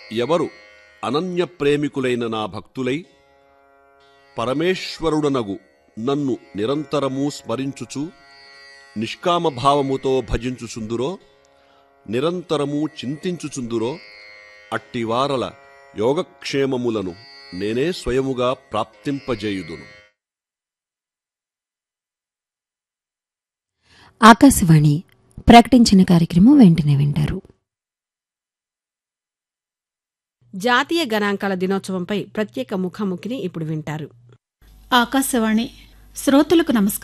ఎవరు అనన్య ప్రేమికులైన నా భక్తులై పరమేశ్వరుడనగు నన్ను నిరంతరము స్మరించుచు నిష్కామభావముతో భజించుచుందురో నిరంతరము చింతించుచుందురో అట్టివారల యోగక్షేమములను నేనే స్వయముగా ప్రాప్తింపజేయుదును ఆకాశవాణి ప్రకటించిన కార్యక్రమం వెంటనే వింటారు జాతీయ గణాంకాల దినోత్సవంపై ప్రత్యేక ముఖాముఖిని ఇప్పుడు వింటారు ఆకాశవాణి శ్రోతలకు నమస్కారం